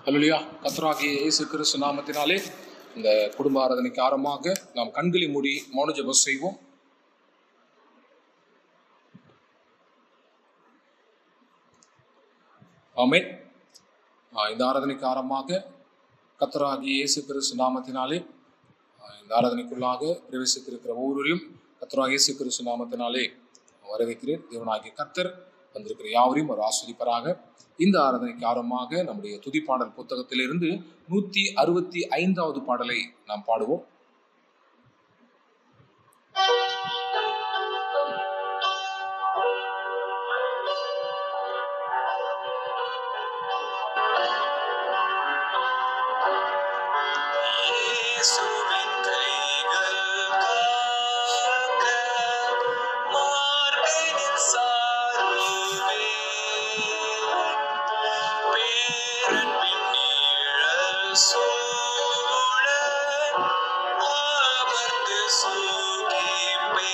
அல்லா கத்ராகிய இயேசு கிறிஸ்து நாமத்தினாலே இந்த குடும்ப ஆராதனைக்கு ஆரம்பமாக நாம் கண்களை மூடி மௌன ஜெபம் செய்வோம் ஆமென் ஆ, இந்த ஆராதனைக்கு ஆரம்பமாக கத்தராகிய இயேசு கிறிஸ்து நாமத்தினாலே ஆ, இந்த ஆராதனைக்குள்ளாக பிரவேசித்திருக்கிற ஒவ்வொருவரையும் கத்தராகிய இயேசு கிறிஸ்து நாமத்தினாலே வரவேற்கிறேன் தேவனாகிய கத்தர் வந்திருக்கிற யாவரையும் ஒரு ஆஸ்வதிப்பராக இந்த ஆராதனைக்கு ஆரம்பமாக நம்முடைய துதிப்பாடல் புத்தகத்திலிருந்து நூத்தி அறுபத்தி ஐந்தாவது பாடலை நாம் பாடுவோம் இயேசுவின் கைகள் காக்க மார்பினில் சாருவே பேரன்பின் நிழல் சூழ அமர்ந்து சுகிப்பே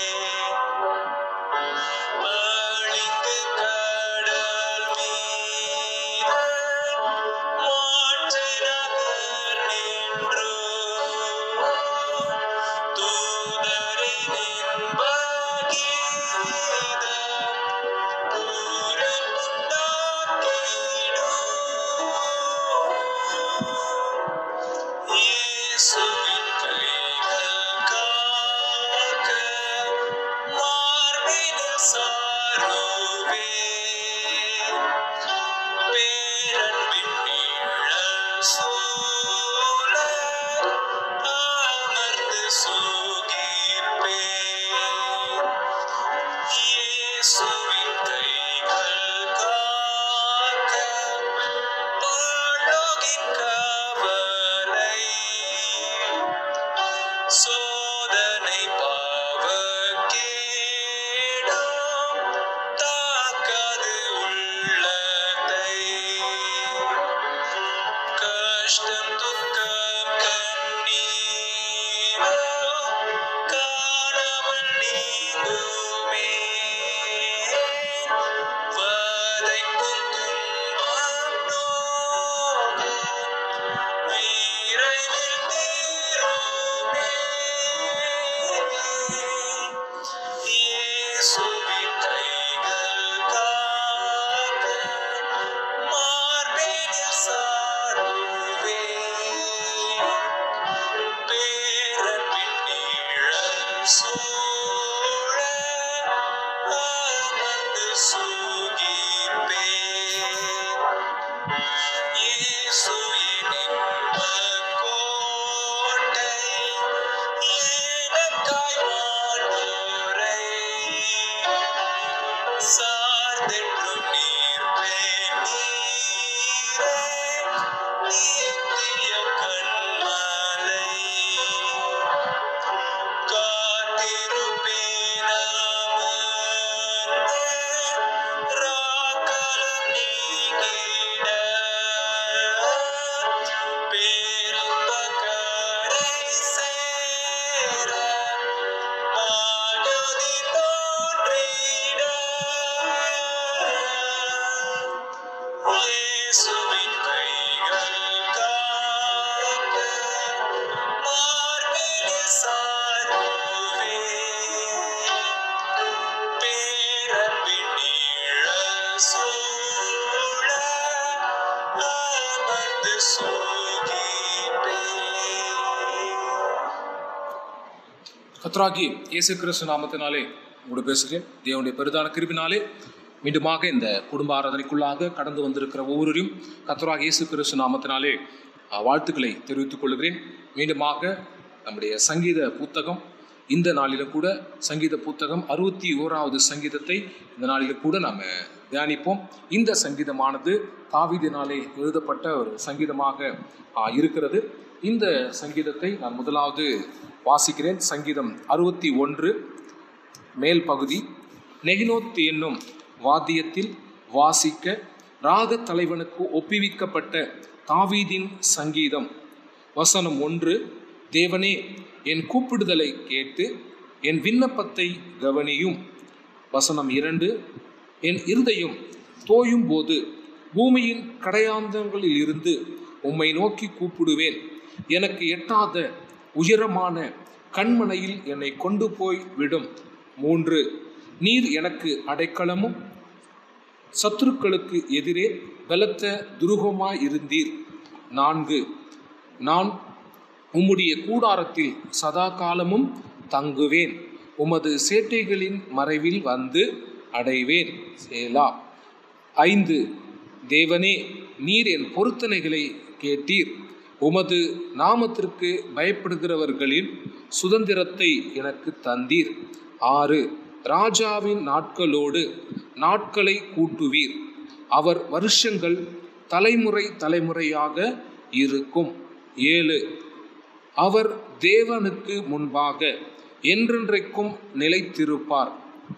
பளிங்கு கடல் மீது மாற்று நகர் நின்றோ தூதரின் இன்ப கீதம் கூறப்பட்டாக்கிடும். இயேசுவின் கைகள் காக்க மார்பினில் சாருவே பேரன்பின் நிழல் சூழ அமர்ந்து சுகிப்பேன். இயேசுவின் கைகள் காக்க பரலோகின் கவலை சோதனை பாவக்கேடும் தாக்காது உள்ளத்தை கஷ்டம் துக்கம் கண்ணீரோ காணாமல் நீங்குமே வதைக்கும் துன்பம் நோக்கும் விரைவில் தீருமே இயேசுவின் கைகள் காக்க மார்பினில் சாருவே பேரன்பின் நிழல் சூழ அமர்ந்து சுகிப்பேன் இயேசு என் இன்பக் கோட்டை, எனக்காய் வாழ்வோரை சார்ந்தென்றும் நீர்ப்பேன் நீரே, நித்திய கன்மலை. காத்திருப்பேன் அமர்ந்து, ராக்களம் நீங்கிட. பேரின்பக் கரை சேர, மாஜோதி தோன்றிட. இயேசுவின் கைகள் காக்க மார்பினில் சாருவே பேரன்பின் நிழல் சூழ அமர்ந்து சுகிப்பேன் கத்ராகி இயேசு கிறிஸ்து நாமத்தினாலே உங்களோடு பேசுகிறேன் தேவனுடைய பெரிதான கிருபினாலே மீண்டுமாக இந்த குடும்ப ஆராதனைக்குள்ளாக கடந்து வந்திருக்கிற ஒவ்வொருவரையும் கத்ராகி இயேசு கிறிஸ்து நாமத்தினாலே அஹ், வாழ்த்துக்களை தெரிவித்துக் கொள்கிறேன் மீண்டுமாக நம்முடைய சங்கீத புத்தகம் இந்த நாளிலும் கூட சங்கீத புத்தகம் அறுபத்தி ஓராவது சங்கீதத்தை இந்த நாளிலும் கூட நாம் தியானிப்போம் இந்த சங்கீதமானது தாவீதினாலே எழுதப்பட்ட ஒரு சங்கீதமாக அஹ், இருக்கிறது இந்த சங்கீதத்தை நான் முதலாவது வாசிக்கிறேன் சங்கீதம் அறுபத்தி ஒன்று மேல் பகுதி நெகினோத் என்னும் வாத்தியத்தில் வாசிக்க ராக தலைவனுக்கு ஒப்புவிக்கப்பட்ட தாவீதின் சங்கீதம் வசனம் ஒன்று தேவனே என் கூப்பிடுதலை கேட்டு என் விண்ணப்பத்தை கவனியும் வசனம் இரண்டு என் இருதயம் தோயும் போது பூமியின் கடையாந்தங்களில் இருந்து உம்மை நோக்கி கூப்பிடுவேன் எனக்கு எட்டாத உயரமான கண்மனையில் என்னை கொண்டு போய் விடும் மூன்று நீர் எனக்கு அடைக்கலமும் சத்துருக்களுக்கு எதிரே பலத்த துருகமாய் இருந்தீர் நான்கு நான் உம்முடைய கூடாரத்தில் சதா காலமும் தங்குவேன் உமது சேட்டைகளின் மறைவில் வந்து அடைவேன் சேலா ஐந்து தேவனே நீர் என் பொருத்தனைகளை கேட்டீர் உமது நாமத்திற்கு பயப்படுகிறவர்களின் சுதந்திரத்தை எனக்கு தந்தீர் ஆறு ராஜாவின் நாட்களோடு நாட்களை கூட்டுவீர் அவர் வருஷங்கள் தலைமுறை தலைமுறையாக இருக்கும் ஏழு அவர் தேவனுக்கு முன்பாக என்றென்றைக்கும் நிலைத்திருப்பார்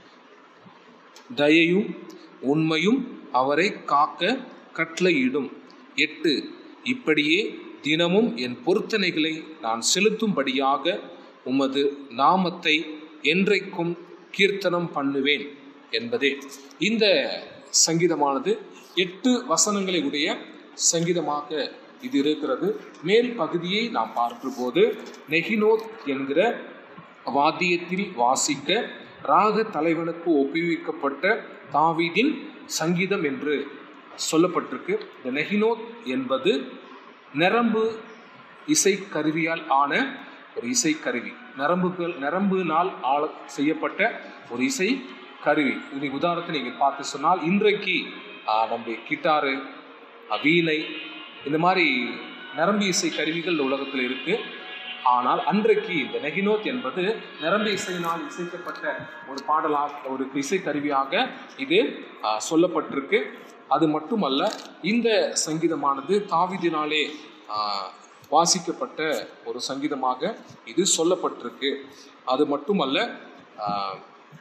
தயையும் உண்மையும் அவரை காக்க கட்டளையிடும் எட்டு இப்படியே தினமும் என் பொருத்தனைகளை நான் செலுத்தும்படியாக உமது நாமத்தை என்றைக்கும் கீர்த்தனம் பண்ணுவேன் என்பதே இந்த சங்கீதமானது எட்டு வசனங்களை உடைய சங்கீதமாக இது இருக்கிறது மேல் பகுதியை நாம் பார்க்கும்போது நெகினோத் என்கிற வாத்தியத்தில் வாசிக்க ராக தலைவனுக்கு ஒப்புவிக்கப்பட்ட தாவீதின் சங்கீதம் என்று சொல்லப்பட்டிருக்கு இந்த நெகினோத் என்பது நரம்பு இசை கருவியால் ஆன ஒரு இசை கருவி நரம்புகள் நரம்புனால் ஆள செய்யப்பட்ட ஒரு இசை கருவி இன்னைக்கு உதாரணத்தை நீங்கள் பார்த்து சொன்னால் இன்றைக்கு ஆஹ், நம்ம கிட்டாரு ஆஹ், வீணை இந்த மாதிரி நரம்பு இசை கருவிகள் இந்த உலகத்தில் இருக்கு ஆனால் அன்றைக்கு இந்த நெகினோத் என்பது நரம்பு இசையினால் இசைக்கப்பட்ட ஒரு பாடலாக ஒரு இசை கருவியாக இது ஆஹ், சொல்லப்பட்டிருக்கு அது மட்டுமல்ல இந்த சங்கீதமானது தாவிதினாலே ஆஹ், வாசிக்கப்பட்ட ஒரு சங்கீதமாக இது சொல்லப்பட்டிருக்கு அது மட்டுமல்ல ஆஹ்,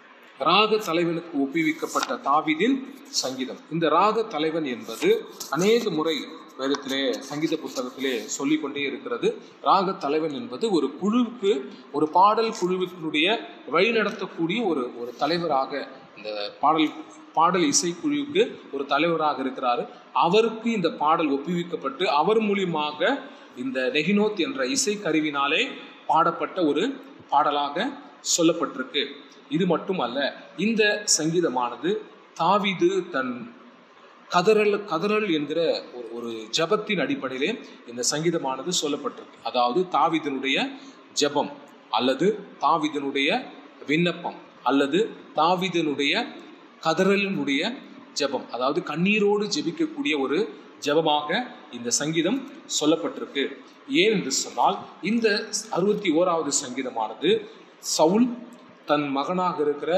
ராக தலைவனுக்கு ஒப்புவிக்கப்பட்ட தாவீதின் சங்கீதம் இந்த ராக தலைவன் என்பது அநேக முறை வேதத்திலே சங்கீத புத்தகத்திலே சொல்லிக்கொண்டே இருக்கிறது ராக தலைவன் என்பது ஒரு குழுவுக்கு ஒரு பாடல் குழுவினுடைய வழிநடத்தக்கூடிய ஒரு ஒரு தலைவராக இந்த பாடல் பாடல் இசைக்குழுவுக்கு ஒரு தலைவராக இருக்கிறாரு அவருக்கு இந்த பாடல் ஒப்புவிக்கப்பட்டு அவர் மூலியமாக இந்த நெகினோத் என்ற இசை கருவினாலே பாடப்பட்ட ஒரு பாடலாக சொல்லப்பட்டிருக்கு இது மட்டுமல்ல இந்த சங்கீதமானது தாவீது தன் கதறல் கதறல் என்கிற ஒரு ஒரு ஜபத்தின் அடிப்படையிலே இந்த சங்கீதமானது சொல்லப்பட்டிருக்கு அதாவது தாவீதினுடைய ஜெபம் அல்லது தாவீதினுடைய விண்ணப்பம் அல்லது தாவீதினுடைய கதறலினுடைய ஜெபம் அதாவது கண்ணீரோடு ஜெபிக்கக்கூடிய ஒரு ஜெபமாக இந்த சங்கீதம் சொல்லப்பட்டிருக்கு ஏன் என்று சொன்னால் இந்த அறுபத்தி ஓராவது சங்கீதமானது சவுல் தன் மகனாக இருக்கிற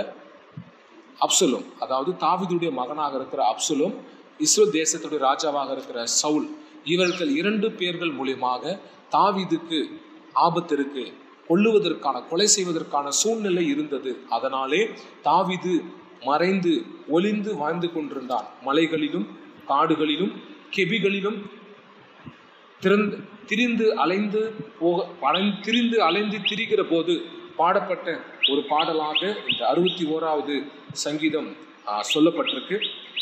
அப்சலோம் அதாவது தாவீதுடைய மகனாக இருக்கிற அப்சலோம் இஸ்ரேல் தேசத்துடைய ராஜாவாக இருக்கிற சவுல் இவர்கள் இரண்டு பேர்கள் மூலியமாக தாவீதுக்கு ஆபத்து இருக்கு கொல்லுவதற்கான கொலை செய்வதற்கான சூழ்நிலை இருந்தது அதனாலே தாவீது மறைந்து ஒளிந்து வாழ்ந்து கொண்டிருந்தான் மலைகளிலும் காடுகளிலும் கெபிகளிலும் திறந்து திரிந்து அலைந்து போக அலைந்து திரிந்து அலைந்து திரிகிற போது பாடப்பட்ட ஒரு பாடலாக இந்த அறுபத்தி ஓராவது சங்கீதம் ஆ, சொல்லப்பட்டிருக்கு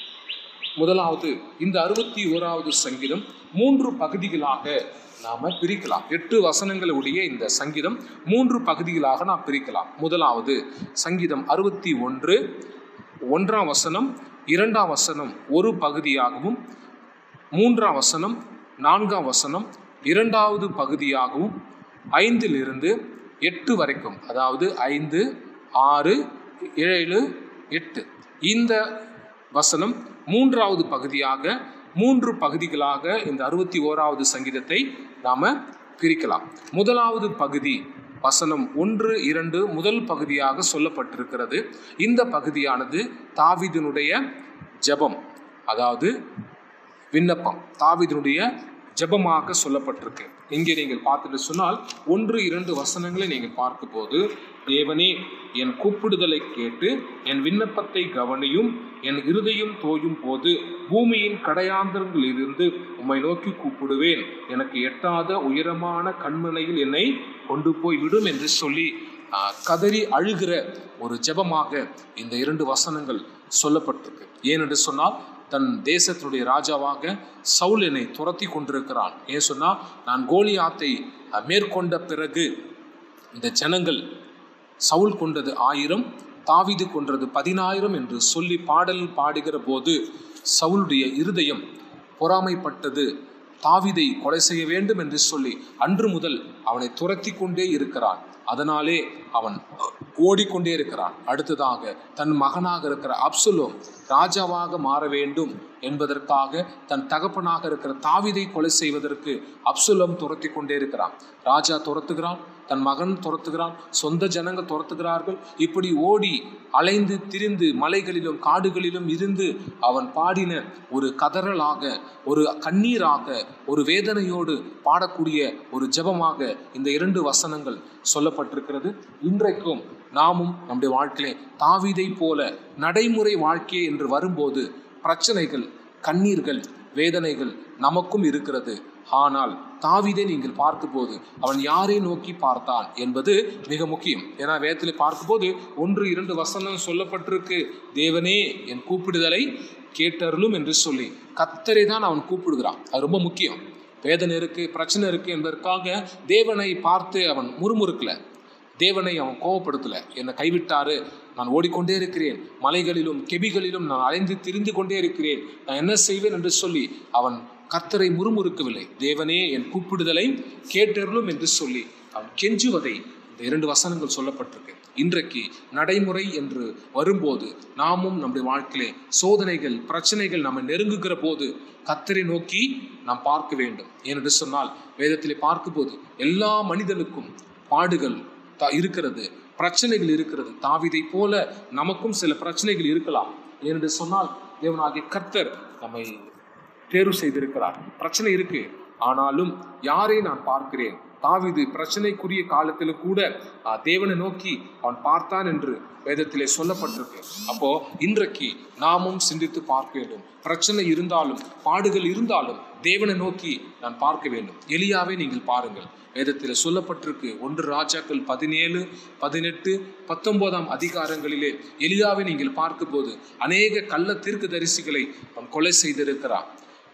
முதலாவது இந்த அறுபத்தி ஓராவது சங்கீதம் மூன்று பகுதிகளாக நாம பிரிக்கலாம் எட்டு வசனங்களுடைய இந்த சங்கீதம் மூன்று பகுதிகளாக நாம் பிரிக்கலாம் முதலாவது சங்கீதம் அறுபத்தி ஒன்று ஒன்றாம் வசனம் இரண்டாம் வசனம் ஒரு பகுதியாகவும் மூன்றாம் வசனம் நான்காம் வசனம் இரண்டாவது பகுதியாகவும் ஐந்திலிருந்து எட்டு வரைக்கும் அதாவது ஐந்து ஆறு ஏழு எட்டு இந்த வசனம் மூன்றாவது பகுதியாக மூன்று பகுதிகளாக இந்த அறுபத்தி ஓராவது சங்கீதத்தை நாம பிரிக்கலாம் முதலாவது பகுதி வசனம் ஒன்று இரண்டு முதல் பகுதியாக சொல்லப்பட்டிருக்கிறது இந்த பகுதியானது தாவீதினுடைய ஜெபம் அதாவது விண்ணப்பம் தாவீதினுடைய ஜெபமாக சொல்லப்பட்டிருக்கு இங்கே நீங்கள் பார்த்துட்டு சொன்னால் ஒன்று இரண்டு வசனங்களை நீங்கள் பார்க்கும்போது தேவனே என் கூப்பிடுதலை கேட்டு என் விண்ணப்பத்தை கவனியும் என் இருதயம் தோயும் போது பூமியின் கடையாந்தரங்களிலிருந்து உம்மை நோக்கி கூப்பிடுவேன் எனக்கு எட்டாத உயரமான கண்மனையில் என்னை கொண்டு போய் விடும் என்று சொல்லி ஆ, கதறி அழுகிற ஒரு ஜெபமாக இந்த இரண்டு வசனங்கள் சொல்லப்பட்டிருக்கு ஏனென்று சொன்னால் தன் தேசத்தினுடைய ராஜாவாக சவுல் என்னை துரத்தி கொண்டிருக்கிறான் ஏன் சொன்னா நான் கோலியாத்தை அஹ், மேற்கொண்ட பிறகு இந்த ஜனங்கள் சவுல் கொண்டது ஆயிரம் தாவீது கொன்றது பதினாயிரம் என்று சொல்லி பாடல் பாடுகிற போது சவுலுடைய இருதயம் பொறாமைப்பட்டது தாவீதை கொலை செய்ய வேண்டும் என்று சொல்லி அன்று முதல் அவனை துரத்தி கொண்டே இருக்கிறான் அதனாலே அவன் ஓடிக்கொண்டே இருக்கிறான் அடுத்ததாக தன் மகனாக இருக்கிற அப்சுலோம் ராஜாவாக மாற வேண்டும் என்பதற்காக தன் தகப்பனாக இருக்கிற தாவீதை கொலை செய்வதற்கு அப்சுலம் துரத்தி கொண்டே இருக்கிறான் ராஜா துரத்துகிறான் தன் மகன் துரத்துகிறான் சொந்த ஜனங்க துரத்துகிறார்கள் இப்படி ஓடி அலைந்து திரிந்து மலைகளிலும் காடுகளிலும் இருந்து அவன் பாடின ஒரு கதறலாக ஒரு கண்ணீராக ஒரு வேதனையோடு பாடக்கூடிய ஒரு ஜெபமாக இந்த இரண்டு வசனங்கள் சொல்லப்பட்டிருக்கிறது இன்றைக்கும் நாமும் நம்முடைய வாழ்க்கையிலே தாவீதை போல நடைமுறை வாழ்க்கை என்று வரும்போது பிரச்சனைகள் கண்ணீர்கள் வேதனைகள் நமக்கும் இருக்கிறது ஆனால் தாவீதை நீங்கள் பார்க்கும்போது அவன் யாரை நோக்கி பார்த்தான் என்பது மிக முக்கியம் ஏன்னா வேதத்தில் பார்க்கும்போது ஒன்று இரண்டு வசனம் சொல்லப்பட்டிருக்கு தேவனே என் கூப்பிடுதலை கேட்டருளும் என்று சொல்லி கத்தரை தான் அவன் கூப்பிடுகிறான் அது ரொம்ப முக்கியம் வேதனை இருக்கு பிரச்சனை இருக்கு என்பதற்காக தேவனை பார்த்து அவன் முறுமுறுக்கல தேவனை அவன் கோவப்படுத்தல என்னை கைவிட்டாரு நான் ஓடிக்கொண்டே இருக்கிறேன் மலைகளிலும் கெபிகளிலும் நான் அலைந்து திரிந்து கொண்டே இருக்கிறேன் நான் என்ன செய்வேன் என்று சொல்லி அவன் கர்த்தரை முறுமுறுக்கவில்லை தேவனே என் கூப்பிடுதலை கேட்டருளும் என்று சொல்லி அவன் கெஞ்சுவதை இந்த இரண்டு வசனங்கள் சொல்லப்பட்டிருக்கு இன்றைக்கு நடைமுறை என்று வரும்போது நாமும் நம்முடைய வாழ்க்கையிலே சோதனைகள் பிரச்சனைகள் நம்ம நெருங்குகிற போது கத்தரை நோக்கி நாம் பார்க்க வேண்டும் ஏனென்று சொன்னால் வேதத்திலே பார்க்கும்போது எல்லா மனிதனுக்கும் பாடுகள் த- இருக்கிறது பிரச்சனைகள் இருக்கிறது தாவிதை போல நமக்கும் சில பிரச்சனைகள் இருக்கலாம் ஏனென்று சொன்னால் தேவனாகிய கர்த்தர் நம்மை தேர்வு செய்திருக்கிறார் பிரச்சனை இருக்கு ஆனாலும் யாரை நான் பார்க்கிறேன் தாவீது பிரச்சனைக்குரிய காலத்தில் கூட ஆ, தேவனை நோக்கி அவன் பார்த்தான் என்று வேதத்திலே சொல்லப்பட்டிருக்கு அப்போ இன்றைக்கு நாமும் சிந்தித்து பார்க்க வேண்டும் பிரச்சனை இருந்தாலும் பாடுகள் இருந்தாலும் தேவனை நோக்கி நான் பார்க்க வேண்டும் எலியாவை நீங்கள் பாருங்கள் வேதத்தில் சொல்லப்பட்டிருக்கு ஒன்று ராஜாக்கள் பதினேழு பதினெட்டு பத்தொன்பதாம் அதிகாரங்களிலே எலியாவை நீங்கள் பார்க்கும்போது அநேக கள்ள தீர்க்க தரிசிகளை அவன் கொலை செய்திருக்கிறான்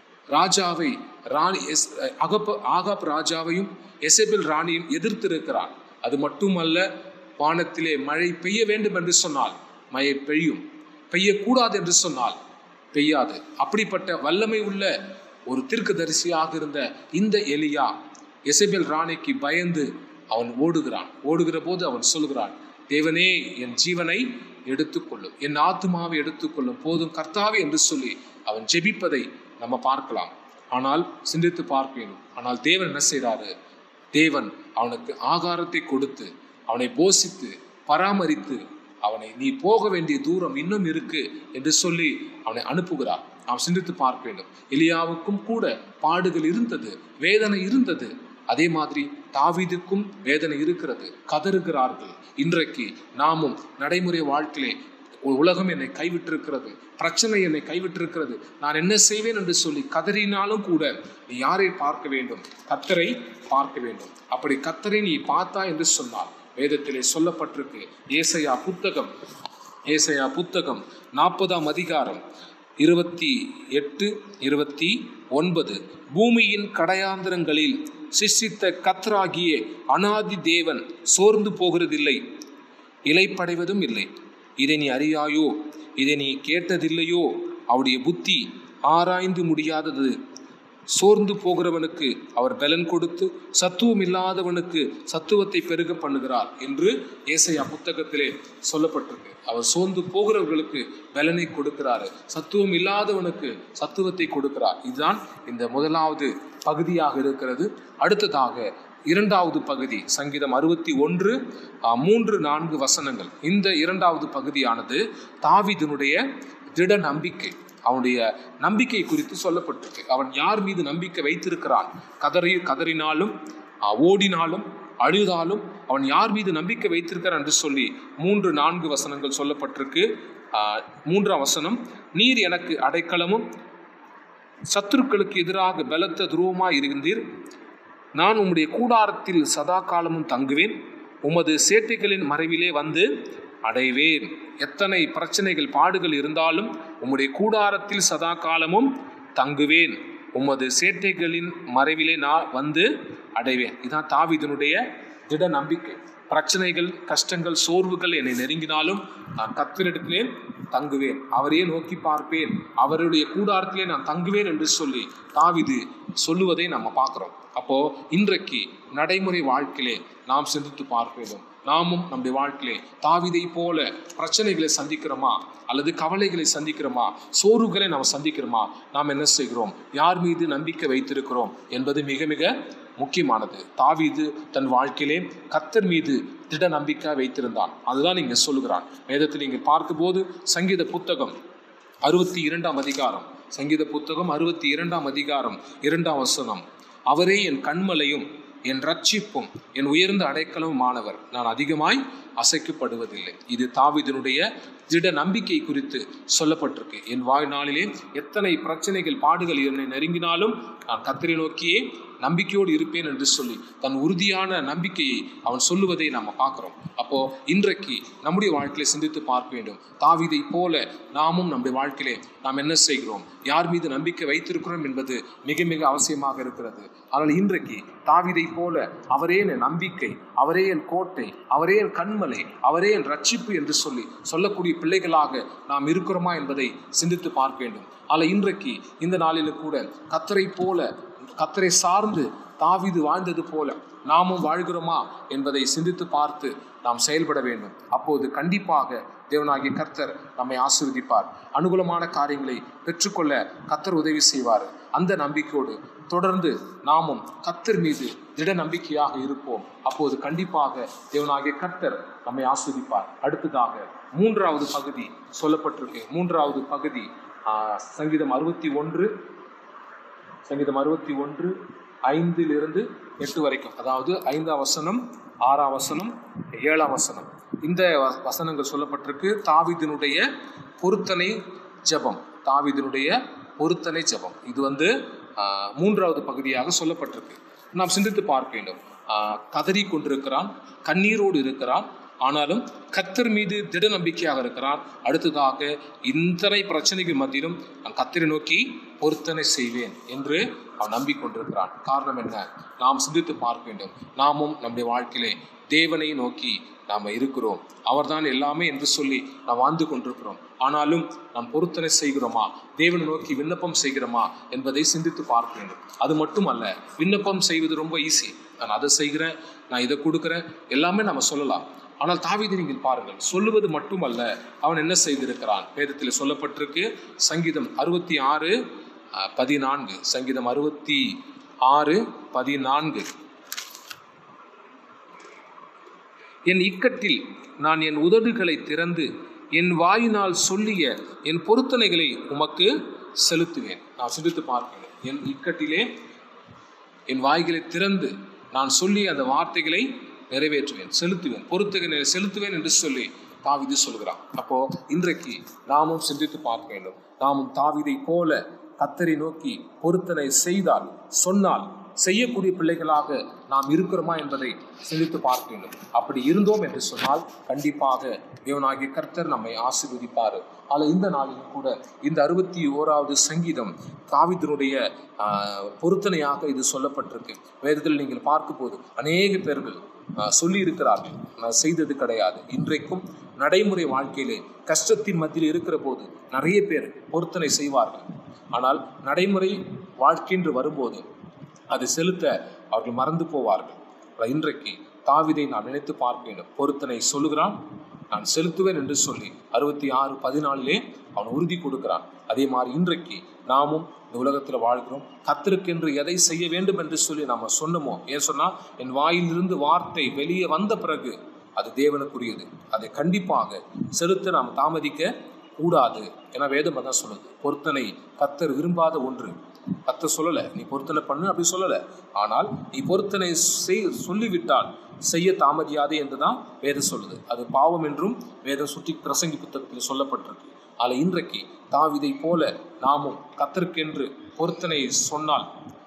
ராஜாவை ராணி எஸ் அகப்ப ஆகாப் ராஜாவையும் எசபெல் ராணியும் எதிர்த்திருக்கிறான் அது மட்டுமல்ல வானத்திலே மழை பெய்ய வேண்டும் என்று சொன்னால் மழை பெய்யும் பெய்யக்கூடாது என்று சொன்னால் பெய்யாது அப்படிப்பட்ட வல்லமை உள்ள ஒரு தீர்க்கதரிசியாக இருந்த இந்த எலியா எசபெல் ராணிக்கு பயந்து அவன் ஓடுகிறான் ஓடுகிற போது அவன் சொல்கிறான் தேவனே என் ஜீவனை எடுத்துக்கொள்ளும் என் ஆத்துமாவை எடுத்துக்கொள்ளும் போதும் கர்த்தாவே என்று சொல்லி அவன் ஜெபிப்பதை நம்ம பார்க்கலாம் ஆனால் சிந்தித்து பார்க்க வேண்டும் ஆனால் தேவன் என்ன செய்றாரு தேவன் அவனுக்கு ஆகாரத்தை கொடுத்து அவனை போஷித்து பராமரித்து அவனை நீ போக வேண்டிய தூரம் இன்னும் இருக்கு என்று சொல்லி அவனை அனுப்புகிறார் நாம் சிந்தித்து பார்க்க வேண்டும் எலியாவுக்கும் கூட பாடுகள் இருந்தது வேதனை இருந்தது அதே மாதிரி தாவீதுக்கும் வேதனை இருக்கிறது கதறுகிறார்கள் இன்றைக்கு நாமும் நடைமுறை வாழ்க்கையிலே ஒரு உலகம் என்னை கைவிட்டிருக்கிறது பிரச்சனை என்னை கைவிட்டிருக்கிறது நான் என்ன செய்வேன் என்று சொல்லி கதறினாலும் கூட நீ யாரை பார்க்க வேண்டும் கத்தரை பார்க்க வேண்டும் அப்படி கத்தரை நீ பார்த்தா என்று சொன்னால் வேதத்திலே சொல்லப்பட்டிருக்கு ஏசையா புத்தகம் ஏசையா புத்தகம் நாற்பதாம் அதிகாரம் இருபத்தி எட்டு இருபத்தி ஒன்பது பூமியின் கடையாந்திரங்களில் சிஷ்டித்த கத்ராகிய அனாதி தேவன் சோர்ந்து போகிறதில்லை இலைப்படைவதும் இல்லை இதை நீ அறியாயோ இதை நீ கேட்டதில்லையோ அவருடைய புத்தி ஆராய்ந்து முடியாதது சோர்ந்து போகிறவனுக்கு அவர் பலன் கொடுத்து சத்துவம் இல்லாதவனுக்கு சத்துவத்தை பெருக பண்ணுகிறார் என்று ஏசையா புத்தகத்திலே சொல்லப்பட்டிருக்கு அவர் சோர்ந்து போகிறவர்களுக்கு பலனை கொடுக்கிறாரு சத்துவம் இல்லாதவனுக்கு சத்துவத்தை கொடுக்கிறார் இதுதான் இந்த முதலாவது பகுதியாக இருக்கிறது அடுத்ததாக இரண்டாவது பகுதி சங்கீதம் அறுபத்தி ஒன்று மூன்று நான்கு வசனங்கள் இந்த இரண்டாவது பகுதியானது தாவீதினுடைய திட நம்பிக்கை அவனுடைய நம்பிக்கை குறித்து சொல்லப்பட்டிருக்கு அவன் யார் மீது நம்பிக்கை வைத்திருக்கிறான் கதறி கதறினாலும் ஆஹ், ஓடினாலும் அழுதாலும் அவன் யார் மீது நம்பிக்கை வைத்திருக்கிறான் என்று சொல்லி மூன்று நான்கு வசனங்கள் சொல்லப்பட்டிருக்கு ஆஹ், மூன்றாம் வசனம் நீர் எனக்கு அடைக்கலமும் சத்துருக்களுக்கு எதிராக பலத்த துருவமாய் இருந்தீர் நான் உம்முடைய கூடாரத்தில் சதா காலமும் தங்குவேன் உமது சேட்டைகளின் மறைவிலே வந்து அடைவேன் எத்தனை பிரச்சனைகள் பாடுகள் இருந்தாலும் உம்முடைய கூடாரத்தில் சதா காலமும் தங்குவேன் உமது சேட்டைகளின் மறைவிலே நான் வந்து அடைவேன் இதான் தாவீதினுடைய திட நம்பிக்கை பிரச்சனைகள் கஷ்டங்கள் சோர்வுகள் என்னை நெருங்கினாலும் நான் கத்தரிடத்திலே தங்குவேன் அவரையே நோக்கி பார்ப்பேன் அவருடைய கூடாரத்திலே நான் தங்குவேன் என்று சொல்லி தாவிது சொல்லுவதை நம்ம பார்க்குறோம் அப்போ இன்றைக்கு நடைமுறை வாழ்க்கையிலே நாம் சிந்தித்து பார்க்க வேண்டும் நாமும் நம்முடைய வாழ்க்கையிலே தாவிதை போல பிரச்சனைகளை சந்திக்கிறோமா அல்லது கவலைகளை சந்திக்கிறோமா சோர்வுகளை நாம் சந்திக்கிறோமா நாம் என்ன செய்கிறோம் யார் மீது நம்பிக்கை வைத்திருக்கிறோம் என்பது மிக மிக முக்கியமானது தாவீது தன் வாழ்க்கையிலே கத்தர் மீது திட நம்பிக்கை வைத்திருந்தான் அதுதான் இங்கே சொல்லுகிறான் வேதத்தில் இங்கே பார்க்கும்போது சங்கீத புத்தகம் அறுபத்தி இரண்டாம் அதிகாரம் சங்கீத புத்தகம் அறுபத்தி இரண்டாம் அதிகாரம் இரண்டாம் வசனம் அவரே என் கண்மலையும் என் ரட்சிப்பும் என் உயர்ந்த அடைக்கலமுமானவர் நான் அதிகமாய் அசைக்கப்படுவதில்லை இது தாவீதினுடைய திட நம்பிக்கை குறித்து சொல்லப்பட்டிருக்கு என் வாழ்நாளிலே எத்தனை பிரச்சனைகள் பாடுகள் என்னை நெருங்கினாலும் நான் கத்தரை நோக்கியே நம்பிக்கையோடு இருப்பேன் என்று சொல்லி தன் உறுதியான நம்பிக்கையை அவன் சொல்லுவதை நாம் பார்க்குறோம் அப்போ இன்றைக்கு நம்முடைய வாழ்க்கையில சிந்தித்து பார்க்க வேண்டும் தாவீதை போல நாமும் நம்முடைய வாழ்க்கையிலே நாம் என்ன செய்கிறோம் யார் மீது நம்பிக்கை வைத்திருக்கிறோம் என்பது மிக மிக அவசியமாக இருக்கிறது ஆனால் இன்றைக்கு தாவீதை போல அவரே என் நம்பிக்கை அவரே என் கோட்டை அவரே என் கண்மலை அவரே என் ரட்சிப்பு என்று சொல்லி சொல்லக்கூடிய பிள்ளைகளாக நாம் இருக்கிறோமா என்பதை சிந்தித்து பார்க்க வேண்டும் ஆனால் இன்றைக்கு இந்த நாளில் கூட கத்தரை போல கத்தரை சார்ந்து தாவிது வாழ்ந்தது போல நாமும் வாழ்கிறோமா என்பதை சிந்தித்து பார்த்து நாம் செயல்பட வேண்டும் அப்போது கண்டிப்பாக தேவனாகிய கர்த்தர் நம்மை ஆசீர்வதிப்பார் அனுகூலமான காரியங்களை பெற்றுக்கொள்ள கத்தர் உதவி செய்வார் அந்த நம்பிக்கையோடு தொடர்ந்து நாமும் கத்தர் மீது திட நம்பிக்கையாக இருப்போம் அப்போது கண்டிப்பாக தேவனாகிய கர்த்தர் நம்மை ஆஸ்வதிப்பார் அடுத்ததாக மூன்றாவது பகுதி சொல்லப்பட்டிருக்கு மூன்றாவது பகுதி ஆஹ், சங்கீதம் அறுபத்தி ஒன்று சங்கீதம் அறுபத்தி ஒன்று ஐந்திலிருந்து எட்டு வரைக்கும் அதாவது ஐந்தாம் வசனம் ஆறாம் வசனம் ஏழாம் வசனம் இந்த வ- வசனங்கள் சொல்லப்பட்டிருக்கு தாவீதினுடைய பொருத்தனை ஜெபம் தாவீதினுடைய பொருத்தனை ஜெபம் இது வந்து ஆஹ், மூன்றாவது பகுதியாக சொல்லப்பட்டிருக்கு நாம் சிந்தித்து பார்க்க வேண்டும் ஆஹ், கதறிக் கொண்டிருக்கிறான் கண்ணீரோடு இருக்கிறான் ஆனாலும் கத்தர் மீது திட நம்பிக்கையாக இருக்கிறான் அடுத்ததாக இத்தனை பிரச்சனைகள் மத்தியிலும் நான் கத்தரை நோக்கி பொருத்தனை செய்வேன் என்று அவன் நம்பிக்கொண்டிருக்கிறான் காரணம் என்ன நாம் சிந்தித்து பார்க்க வேண்டும் நாமும் நம்முடைய வாழ்க்கையிலே தேவனை நோக்கி நாம் இருக்கிறோம் அவர்தான் எல்லாமே என்று சொல்லி நாம் வாழ்ந்து கொண்டிருக்கிறோம் ஆனாலும் நாம் பொருத்தனை செய்கிறோமா தேவனை நோக்கி விண்ணப்பம் செய்கிறோமா என்பதை சிந்தித்து பார்க்க வேண்டும் அது மட்டுமல்ல விண்ணப்பம் செய்வது ரொம்ப ஈஸி நான் அதை செய்கிறேன் நான் இதை கொடுக்குறேன் எல்லாமே நம்ம சொல்லலாம் ஆனால் தாவீதை நீங்கள் பாருங்கள் சொல்லுவது மட்டுமல்ல அவன் என்ன செய்திருக்கிறான் வேதத்தில் சொல்லப்பட்டிருக்கு சங்கீதம் அறுபத்தி ஆறு அஹ், பதினான்கு சங்கீதம் அறுபத்தி ஆறு பதினான்கு என் இக்கட்டில் நான் என் உதடுகளை திறந்து என் வாயினால் சொல்லிய என் பொருத்தனைகளை உமக்கு செலுத்துவேன் நான் சிந்தித்து பார்க்கிறேன் என் இக்கட்டிலே என் வாய்களை திறந்து நான் சொல்லி அந்த வார்த்தைகளை நிறைவேற்றுவேன் செலுத்துவேன் பொறுத்துகளை செலுத்துவேன் என்று சொல்லி தாவிது சொல்கிறான் அப்போ இன்றைக்கு நாமும் சிந்தித்து பார்க்க வேண்டும் நாமும் தாவிதை போல கத்தரை நோக்கி பொருத்தனை செய்தால் சொன்னால் செய்யக்கூடிய பிள்ளைகளாக நாம் இருக்கிறோமா என்பதை சிந்தித்து பார்க்க வேண்டும் அப்படி இருந்தோம் என்று சொன்னால் கண்டிப்பாக தேவனாகிய கர்த்தர் நம்மை ஆசீர்வதிப்பார் ஆனால் இந்த நாளிலும் கூட இந்த அறுபத்தி ஓராவது சங்கீதம் தாவிதனுடைய ஆஹ், பொருத்தனையாக இது சொல்லப்பட்டிருக்கு வேதத்தில் நீங்கள் பார்க்கும்போது அநேக பேர்கள் ஆஹ், சொல்லி இருக்கிறார்கள் நான் செய்தது கிடையாது இன்றைக்கும் நடைமுறை வாழ்க்கையிலே கஷ்டத்தின் மத்தியில் இருக்கிற போது நிறைய பேர் பொருத்தனை செய்வார்கள் ஆனால் நடைமுறை வாழ்க்கைன்று வரும்போது அதை செலுத்த அவர்கள் மறந்து போவார்கள் ஆனால் இன்றைக்கு தாவிதை நான் நினைத்து பார்க்க வேண்டும் பொருத்தனை சொல்லுகிறான் நான் செலுத்துவேன் என்று சொல்லி அறுபத்தி ஆறு பதினாலிலே அவன் உறுதி கொடுக்கிறான் அதே மாதிரி இன்றைக்கு நாமும் இந்த உலகத்தில் வாழ்கிறோம் கத்திருக்கென்று எதை செய்ய வேண்டும் என்று சொல்லி நாம சொன்னோமோ ஏன் சொன்னால் என் வாயிலிருந்து வார்த்தை வெளியே வந்த பிறகு அது தேவனுக்குரியது அதை கண்டிப்பாக செலுத்த நாம் தாமதிக்க கூடாது என வேதம் அதான் சொல்லுது பொருத்தனை கத்தர் விரும்பாத ஒன்று கத்தர் சொல்லலை நீ பொருத்தனை பண்ணு அப்படி சொல்லலை ஆனால் நீ பொருத்தனை செய் சொல்லிவிட்டால் செய்ய தாமதியாதே என்றுதான் வேதம் சொல்லுது அது பாவம் என்றும் வேதம் சுற்றி பிரசங்கி புத்தகத்தில் சொல்லப்பட்டிருக்கு ஆனால் இன்றைக்கு தாவிதை போல நாமும் கத்தருக்கென்று பொருத்தனை சொன்னால்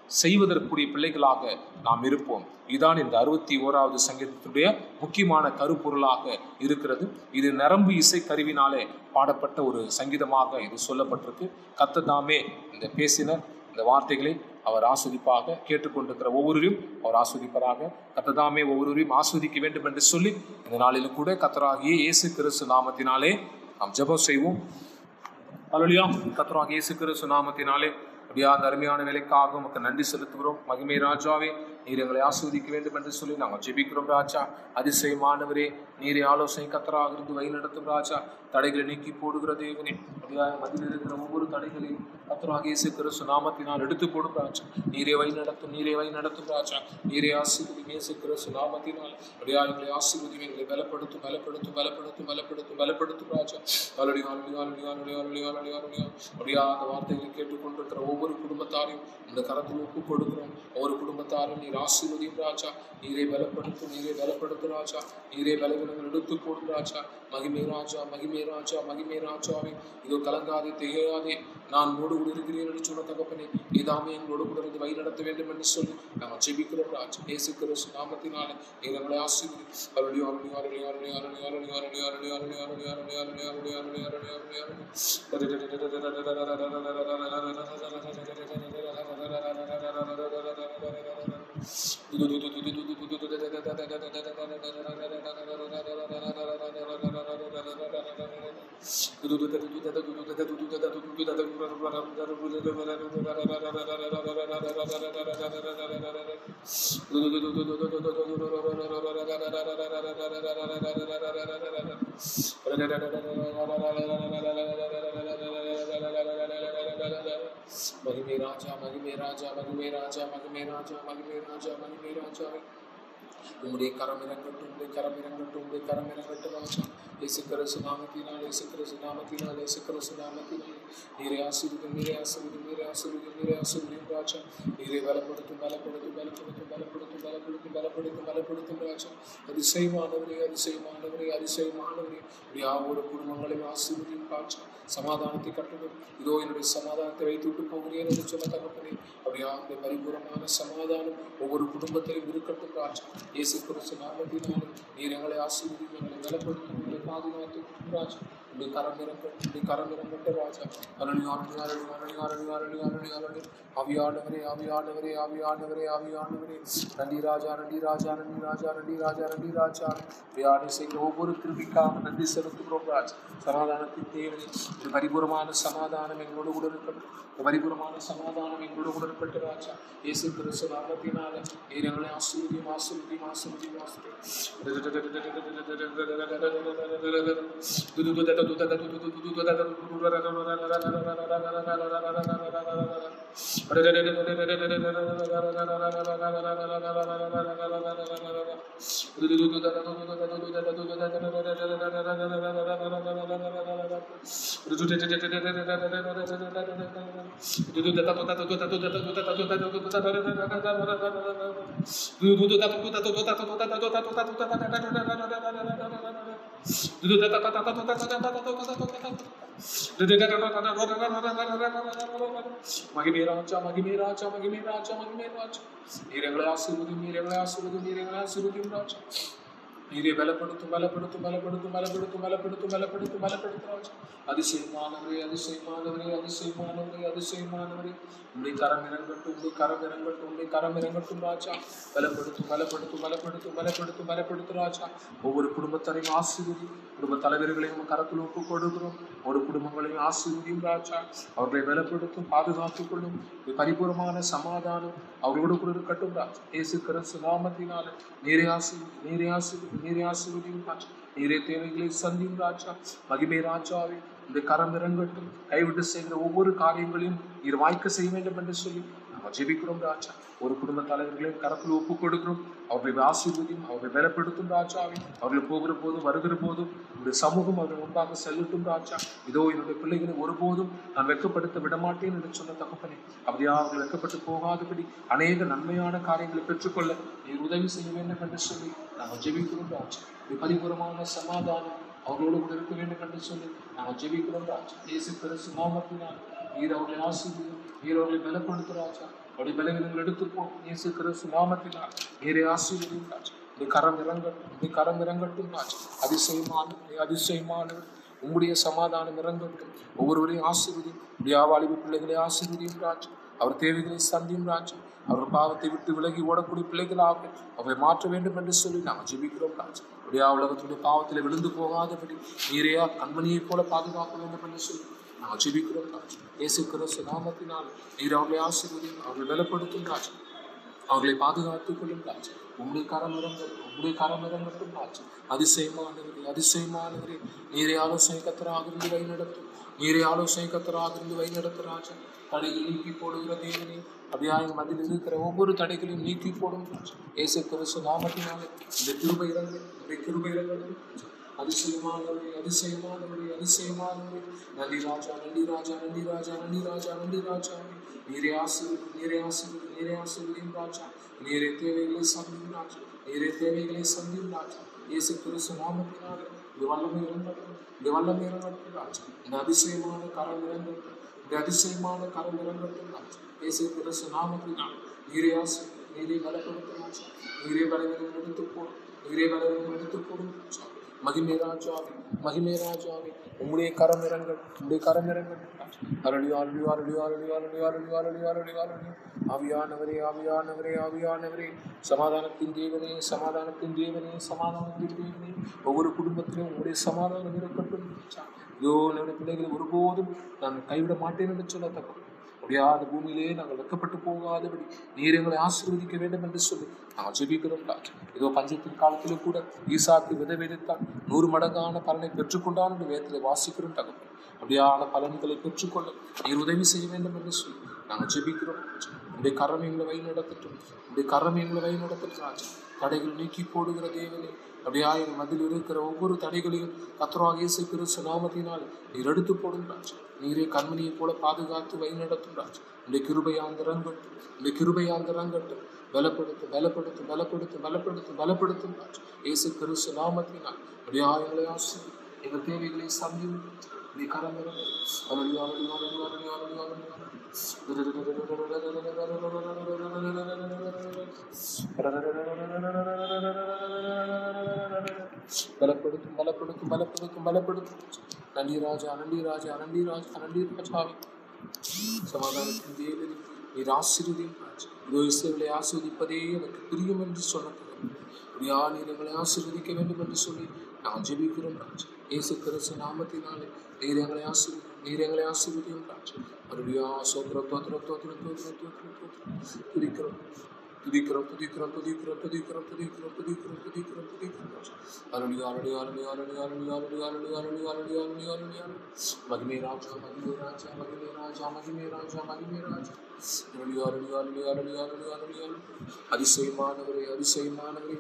செய்வதற்குரிய பிள்ளைகளாக நாம் இருப்போம் இதுதான் இந்த அறுபத்தி ஓராவது சங்கீதத்துடைய முக்கியமான கருப்பொருளாக இருக்கிறது இது நரம்பு இசை கருவினாலே பாடப்பட்ட ஒரு சங்கீதமாக இது சொல்லப்பட்டிருக்கு கத்ததாமே இந்த பேசின இந்த வார்த்தைகளை அவர் ஆஸ்வதிப்பாக கேட்டுக்கொண்டிருக்கிற ஒவ்வொருவரையும் அவர் ஆஸ்வதிப்பதாக கத்ததாமே ஒவ்வொருவரையும் ஆஸ்வதிக்க வேண்டும் என்று சொல்லி இந்த நாளிலும் கூட கத்தராகிய இயேசு கிறிஸ்து நாமத்தினாலே நாம் ஜெபம் செய்வோம் அலுலியா கத்தராக இயேசு கிறிஸ்து நாமத்தினாலே அப்படியா அந்த அருமையான வேலைக்காக உமக்கு நன்றி செலுத்துகிறோம் மகிமை ராஜாவே நீர் எங்களை ஆஸ்வதிக்க வேண்டும் என்று சொல்லி நாங்கள் ஜெபிக்கிறோம் ராஜா அதிசயமானவரே நீரே ஆலோசனை கத்தராக இருந்து வழி நடத்தும் ராஜா தடைகளை நீக்கி போடுகிற தேவனே அப்படியா மதியில் இருக்கிற ஒவ்வொரு தடைகளையும் கத்தராக இயேசு கிறிஸ்து நாமத்தினால் எடுத்து போடும் ராஜா நீரே வழி நடத்தும் நீரே வழி நடத்தும் ராஜா நீரே ஆசீர்வதி இயேசு கிறிஸ்து நாமத்தினால் அப்படியா எங்களை ஆசீர்வதி எங்களை பலப்படுத்தும் பலப்படுத்தும் பலப்படுத்தும் பலப்படுத்தும் பலப்படுத்தும் ராஜா அலடி அலடி அலடி அலடி அலடி அலடி அலடி அப்படியா அந்த வார்த்தைகளை கேட்டுக்கொண்டிருக்கிற ஒவ்வொரு குடும்பத்தாரையும் இந்த கரத்தில் ஒப்பு கொடுக்கிறோம் ஒவ்வொரு குடும்பத்தாரும் நீர் ஆசீர்வதியும் ராஜா நீரே பலப்படுத்தும் நீரே பலப்படுத்தும் ராஜா நீரே பலவீனங்கள் எடுத்து போடும் ராஜா மகிமே ராஜா மகிமே ராஜா மகிமே ராஜாவே இதோ கலங்காதே திகையாதே நான் உன்னோடு கூட இருக்கிறேன் என்று சொன்ன தகப்பனே நீதாமே எங்களோடு கூட இருந்து வழி நடத்த வேண்டும் என்று சொல்லி நாங்கள் ஜெபிக்கிறோம் ராஜா இயேசு கிறிஸ்து நாமத்தினாலே நீர் எங்களை ஆசீர்வதி அருளி அருளி அருளி அருளி அருளி அருளி அருளி அருளி அருளி அருளி அருளி அருளி அருளி அருளி அருளி அருளி மகிமே ராஜா மகிமே ராஜா மகிமே ராஜா மகிமே ராஜா மகிமே ராஜா மகிமே ராஜா உம்முடைய கரம் இறங்கட்டும் உம்முடைய கரம் இறங்கட்டும் உம்முடைய கரம் இறங்கட்டும் ராஜா இயேசு கிறிஸ்து நாமத்தினால் இயேசு கிறிஸ்து நாமத்தினால் இயேசு கிறிஸ்து நாமத்தினால் நீரே ஆசீர்வதியும் நீரே ஆசீர்வதியும் நீரே ஆசீர்வதியும் நீரே ஆசீர்வதியும் ராஜா நீரே பலப்படுத்தும் பலப்படுத்தும் பலப்படுத்தும் பலப்படுத்தும் பலப்படுத்தும் பலப்படுத்தும் பலப்படுத்தும் ராஜா அதிசயமானவரே அதிசயமானவரே அதிசயமானவரே இப்படியா ஒரு குடும்பங்களையும் ஆசீர்வதியும் ராஜா சமாதானத்தை கட்டணும் இதோ என்னுடைய சமாதானத்தை வைத்து விட்டு போகிறேன் என்று சொன்ன தகப்பனே அப்படியா அந்த பரிபூரமான சமாதானம் ஒவ்வொரு குடும்பத்திலும் இருக்கட்டும் ராஜா இயேசு கிறிஸ்து நாமத்தினாலே நீர் எங்களை ஆசீர்வதி எங்களை பலப்படுத்தும் எங்களை பாதுகாத்து ராஜா உடைய கரம் இறங்கட்டும் உடைய கரம் இறங்கட்ட ராஜா அருளி அருளி அருளி அருளி அருளி அருளி அருளி அருளி ஆவியானவரே ஆவியானவரே ஆவியானவரே ஆவியானவரே நன்றி ராஜா நன்றி ராஜா நன்றி ராஜா நன்றி ராஜா நன்றி ராஜா வியாதி செய்கிற ஒவ்வொரு திருவிக்காக நன்றி செலுத்துகிறோம் ராஜா சமாதானத்தின் தேவனே ஒரு பரிபூரமான சமாதானம் எங்களோடு கூட இருக்கட்டும் ஒரு பரிபூரமான சமாதானம் எங்களோடு கூட இருக்கட்டும் ராஜா இயேசு கிறிஸ்து நாமத்தினால நீர் எங்களை ஆசீர்வதியும் ஆசீர்வதியும் ஆசீர்வதியும் மகிமே ராஜா மகிமே ராஜா மகிமே ராஜா மகிமே ராஜா நீர் எங்களை ஆசீர்வதி நீர் எங்களை ஆசீர்வதி நீர் எங்களை ஆசீர்வதியும் ராஜா நீரே பலப்படுத்தும் பலப்படுத்தும் பலப்படுத்தும் பலப்படுத்தும் பலப்படுத்தும் பலப்படுத்தும் பலப்படுத்தும் ராஜா அதிசயமானவரே அதிசயமானவரே அதிசயமானவரே அதிசயமானவரே உடைய கரம் இறங்கட்டும் உடைய கரம் இறங்கட்டும் உடைய கரம் இறங்கட்டும் ராஜா பலப்படுத்தும் பலப்படுத்தும் பலப்படுத்தும் பலப்படுத்தும் பலப்படுத்தும் ராஜா ஒவ்வொரு குடும்பத்தாரையும் ஆசீர்வதி குடும்ப தலைவர்களையும் உம் கரத்தில் ஒப்பு கொடுக்கிறோம் ஒரு குடும்பங்களையும் ஆசீர்வதியும் ராஜா அவர்களை பலப்படுத்தும் பாதுகாத்துக் கொள்ளும் ஒரு பரிபூரமான சமாதானம் அவர்களோடு கூட இருக்கட்டும் ராஜா இயேசு கிறிஸ்து நாமத்தினால நீரே ஆசீர்வதி நீரே ஆசீர்வதி நீரே ஆசீர்வதியும் ராஜா நீரே தேவைகளை சந்தியும் ராஜா மகிமை ராஜாவே இந்த கரம் இறங்கட்டும் கைவிட்டு செய்கிற ஒவ்வொரு காரியங்களையும் நீர் வாய்க்க செய்ய வேண்டும் என்று சொல்லி நாங்கள் ஜெபிக்கிறோம் ராஜா ஒரு குடும்ப தலைவர்களையும் கரத்தில் ஒப்பு கொடுக்கிறோம் அவர்களை ஆசீர்வதியும் அவர்களை பலப்படுத்தும் ராஜாவை அவர்கள் போகிற போதும் வருகிற போதும் இந்த சமூகம் அவர்கள் முன்பாக செல்லட்டும் ராஜா இதோ என்னுடைய பிள்ளைகளை ஒருபோதும் நான் வெட்கப்படுத்த விடமாட்டேன் என்று சொன்ன தகப்பனே அப்படியா அவர்கள் வெட்கப்பட்டு போகாதபடி அநேக நன்மையான காரியங்களை பெற்றுக்கொள்ள நீர் உதவி செய்ய வேண்டும் என்று சொல்லி நாங்கள் ஜெபிக்கிறோம் ராஜா இது பரிபூரமான சமாதானம் அவர்களோடு கூட இருக்க வேண்டும் என்று சொல்லி நாங்கள் ஜெபிக்கிறோம் ராஜா இயேசு கிறிஸ்து நாமத்தினால் நீர் அவர்களை ஆசீர்வதியும் நீர் அவர்களை பலப்படுத்தும் ராஜா அப்படி பலவீனங்கள் எடுத்துப்போம் இயேசு கிறிஸ்து நாமத்தினால் நீரே ஆசீர்வதியும் ராஜா உடைய கரம் இறங்கட்டும் உடைய கரம் இறங்கட்டும் ராஜா அதிசயமான அதிசயமானவர் உம்முடைய சமாதானம் இறங்கட்டும் ஒவ்வொருவரையும் ஆசீர்வதியும் உடைய வாலிப பிள்ளைகளை ஆசீர்வதியும் ராஜா அவர் தேவைகளை சந்தியும் ராஜா அவர் பாவத்தை விட்டு விலகி ஓடக்கூடிய பிள்ளைகளாக அவரை மாற்ற வேண்டும் என்று சொல்லி நாங்கள் ஜெபிக்கிறோம் ராஜா உடைய உலகத்துடைய பாவத்தில் விழுந்து போகாதபடி நீரையா கண்மணியைப் போல பாதுகாக்க வேண்டும் என்று சொல்லி நாங்கள் ஜெபிக்கிறோம் ராஜா இயேசு கிறிஸ்து நாமத்தினால் நீர் அவர்களை ஆசீர்வதியும் அவர்களை பலப்படுத்தும் ராஜா அவர்களை பாதுகாத்துக் கொள்ளும் ராஜா உங்களுடைய கரம் இறங்கும் உங்களுடைய கரம் இறங்கட்டும் ராஜா அதிசயமானவரே அதிசயமானவரே நீரை ஆலோசனை கத்தராக இருந்து வழி நடத்தும் நீரை ஆலோசனை கத்தராக இருந்து வழி நடத்தும் ராஜா தடைகள் நீக்கி போடுகிற தேவனே அபியாயம் அதில் இருக்கிற ஒவ்வொரு தடைகளையும் நீக்கி போடும் ராஜா இயேசு கிறிஸ்து நாமத்தினாலே இந்த கிருபை இறங்கு இந்த கிருபை இறங்கட்டும் அதிசயமானவரே அதிசயமானவரே அதிசயமானவரே நன்றி ராஜா நன்றி ராஜா நன்றி ராஜா நன்றி ராஜா நன்றி ராஜா நீரே ஆசீர்வதி நீரே ஆசீர்வதி நீரே ஆசீர்வதியும் ராஜா நீரே தேவைகளை சந்தியும் ராஜா நீரே தேவைகளை சந்தியும் ராஜா இயேசு கிறிஸ்து நாமத்தினாலே இந்த வல்லமை இறங்கட்டும் இந்த வல்லமை இறங்கட்டும் ராஜா இந்த அதிசயமான கரம் இறங்கட்டும் இந்த அதிசயமான கரம் இறங்கட்டும் ராஜா இயேசு கிறிஸ்து நாமத்தினால் நீரே ஆசீர்வதி நீரே பலப்படுத்தும் ராஜா நீரே பலவீனம் எடுத்து போடும் நீரே பலவீனம் எடுத்து போடும் ராஜா மகிமே ராஜாவே மகிமே ராஜாவே உம்முடைய கரம் இறங்கள் உம்முடைய கரம் இறங்கள் அரளி அரளி அரளி அரளி அரளி அரளி அரளி அரளி அரளி ஆவியானவரே ஆவியானவரே ஆவியானவரே சமாதானத்தின் தேவனே சமாதானத்தின் தேவனே சமாதானத்தின் தேவனே ஒவ்வொரு குடும்பத்திலும் உங்களுடைய சமாதானம் இருக்கட்டும் இதோ என்னுடைய பிள்ளைகளை ஒருபோதும் நான் கைவிட மாட்டேன் என்று சொல்லத்தக்க முடியாத பூமியிலே நாங்கள் வெக்கப்பட்டு போகாதபடி நீர் எங்களை ஆசீர்வதிக்க வேண்டும் என்று சொல்லி நாங்கள் ஜெபிக்கிறோம் ராஜா இதோ பஞ்சத்தின் காலத்திலும் கூட ஈசாக்கு விதை விதைத்தான் நூறு மடங்கான பலனை பெற்றுக்கொண்டான் என்று வேதத்தில் வாசிக்கிறோம் தகவல் அப்படியான பலன்களை பெற்றுக்கொள்ள நீர் உதவி செய்ய வேண்டும் என்று சொல்லி நாங்கள் ஜெபிக்கிறோம் ராஜா. உடைய கரம் எங்களை வழி நடத்தட்டும் உடைய கரம் எங்களை வழி நடத்தட்டும் ராஜா தடைகள் நீக்கி போடுகிற தேவனே அப்படியா எங்கள் மதில் இருக்கிற ஒவ்வொரு தடைகளையும் கத்தராக இயேசு கிறிஸ்து நாமத்தினால் நீர் எடுத்து போடும் ராஜா நீரே கண்மணியைப் போல பாதுகாத்து வழி நடத்தும் ராஜா உடைய கிருபையாந்தரங்கட்டும் உடைய கிருபையாந்தரங்கட்டும் பலப்படுத்தும் பலப்படுத்தும் பலப்படுத்தும் பலப்படுத்தும் பலப்படுத்தும் ராஜா இயேசு கிறிஸ்து நாமத்தினால் அப்படியா எங்களை ஆசி எங்கள் தேவைகளை சந்தியும் நீ கரம் அருளி அருளி அருளி அருளி அருளி அருளி பலப்படுத்தும் பலப்படுத்தும் பலப்படுத்தும் பலப்படுத்தும் நன்றி ராஜா நன்றி ராஜா நன்றி ராஜா நன்றி ராஜாவே சமாதானத்தின் தேவனே நீர் ஆசீர்வதியும் ராஜா இதோ இசைகளை ஆசீர்வதிப்பதே எனக்கு பிரியம் என்று சொன்னது அப்படியா நீர் எங்களை ஆசீர்வதிக்க வேண்டும் என்று சொல்லி நான் ஜெபிக்கிறோம் ராஜா இயேசு கிறிஸ்து நாமத்தினாலே நீர் எங்களை ஆசீர்வதி நீர் எங்களை ஆசீர்வதியும் ராஜா மறுபடியா சோத்திரம் தோத்திரம் தோத்திரம் தோத்திரம் தோத்திரம் தோத்திரம் துதிக்கிறோம் துதிக்கிறோம் துதிக்கிறோம் துதிக்கிறோம் துதிக்கிறோம் துதிக்கிறோம் துதிக்கிறோம் துதிக்கிறோம் துதிக்கிறோம் ராஜா அருளி அருளி அருளி அருளி அருளி அருளி அருளி அருளி அருளி அருளி அருளி அருளி மகிமே ராஜா மகிமே ராஜா மகிமே ராஜா மகிமே ராஜா மகிமே ராஜா அருளி அருளி அருளி அருளி அருளி அருளி அருளி அதிசயமானவரே அதிசயமானவரே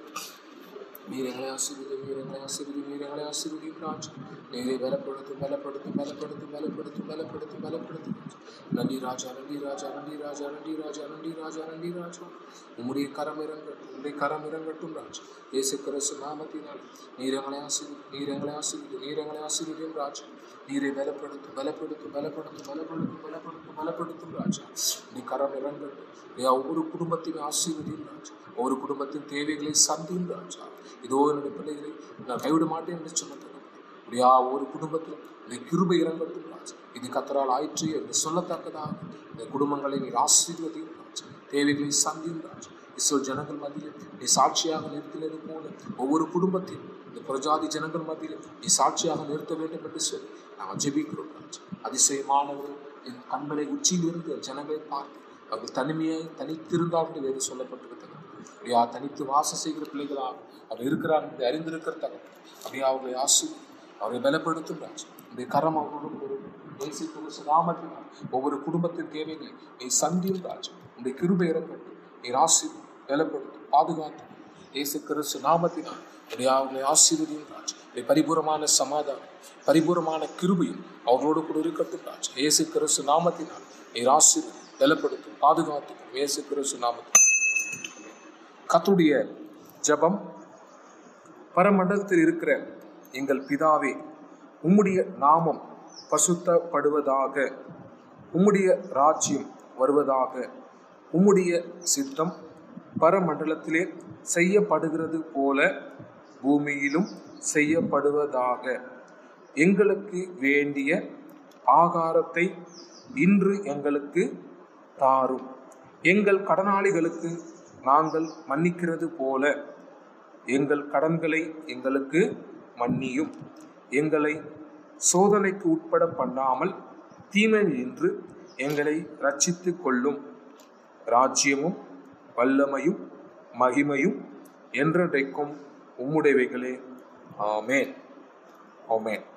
நீர் எங்களை ஆசீர்வதி நீர் எங்களை ஆசீர்வதி நீர் எங்களை ஆசீர்வதி ராஜா நீரை பலப்படுத்தும் பலப்படுத்தும் பலப்படுத்தும் பலப்படுத்தும் பலப்படுத்தும் பலப்படுத்தும் நன்றி ராஜா நன்றி ராஜா நன்றி ராஜா நன்றி ராஜா நன்றி ராஜா நன்றி ராஜா உம்முடைய கரம் இறங்கட்டும் உம்முடைய கரம் இறங்கட்டும் ராஜா இயேசு கிறிஸ்து நாமத்தினால் நீர் எங்களை ஆசீர்வதி நீர் எங்களை ஆசீர்வதி நீர் எங்களை ஆசீர்வதியும் ராஜா நீரை பலப்படுத்தும் பலப்படுத்தும் பலப்படுத்தும் பலப்படுத்தும் பலப்படுத்தும் பலப்படுத்தும் ராஜா நீ கரம் இறங்கட்டும் ஐயா ஒவ்வொரு குடும்பத்தையும் ஆசீர்வதியும் ராஜா ஒவ்வொரு குடும்பத்தின் தேவைகளை சந்தியும் ராஜா இதோ என்னுடைய பிள்ளைகளை நான் கைவிட மாட்டேன் என்று சொன்னது அப்படியா ஒவ்வொரு குடும்பத்திலும் இந்த கிருபை இறங்கட்டும் ராஜா இது கத்தரால் ஆயிற்று என்று சொல்லத்தக்கதாக இந்த குடும்பங்களை நீர் ஆசீர்வதியும் ராஜா தேவைகளை சந்தியும் ராஜா இஸ்ரோ ஜனங்கள் மத்தியில் நீ சாட்சியாக நிறுத்தினது போல ஒவ்வொரு குடும்பத்தையும் இந்த பிரஜாதி ஜனங்கள் மத்தியில் நீ சாட்சியாக நிறுத்த வேண்டும் என்று சொல்லி நாங்கள் ஜெபிக்கிறோம் ராஜா அதிசயமானவர் என் கண்களை உச்சியிலிருந்து ஜனங்களை பார்த்து அவர்கள் தனிமையாய் தனித்திருந்தார்கள் வேறு சொல்லப்பட்டிருக்கிறது அப்படியா தனித்து வாசம் செய்கிற பிள்ளைகளாக அவர் இருக்கிறார் என்று அறிந்திருக்கிற தகவல் அப்படியே அவர்களை ஆசு அவரை பலப்படுத்தும் ராஜா உடைய கரம் அவர்களுடன் வரும் இயேசு கிறிஸ்து நாமத்தினால் ஒவ்வொரு குடும்பத்தின் தேவைகளை நீ சந்தியும் ராஜா உடைய கிருபை இறக்கட்டும் நீ ஆசி பலப்படுத்தும் பாதுகாத்து இயேசு கிறிஸ்து நாமத்தினால் அப்படியே அவர்களை ஆசீர்வதியும் ராஜா உடைய பரிபூரமான சமாதானம் பரிபூரமான கிருபையும் அவர்களோடு கூட இருக்கட்டும் ராஜா இயேசு கிறிஸ்து நாமத்தினால் நீர் ஆசீர்வதி பலப்படுத்தும் பாதுகாத்தும் இயேசு கிறிஸ்து நாமத்தில் கத்துடைய ஜெபம் பரமண்டலத்தில் இருக்கிற எங்கள் பிதாவே உம்முடைய நாமம் பசுத்தப்படுவதாக உம்முடைய ராஜ்யம் வருவதாக உம்முடைய சித்தம் பரமண்டலத்திலே செய்யப்படுகிறது போல பூமியிலும் செய்யப்படுவதாக எங்களுக்கு வேண்டிய ஆகாரத்தை இன்று எங்களுக்கு தாரும் எங்கள் கடனாளிகளுக்கு நாங்கள் மன்னிக்கிறது போல எங்கள் கடன்களை எங்களுக்கு மன்னியும் எங்களை சோதனைக்கு உட்பட பண்ணாமல் தீமை நின்று எங்களை ரட்சித்து கொள்ளும் ராஜ்யமும் வல்லமையும் மகிமையும் என்றென்றைக்கும் உம்முடையவைகளே ஆமேன் ஆமேன்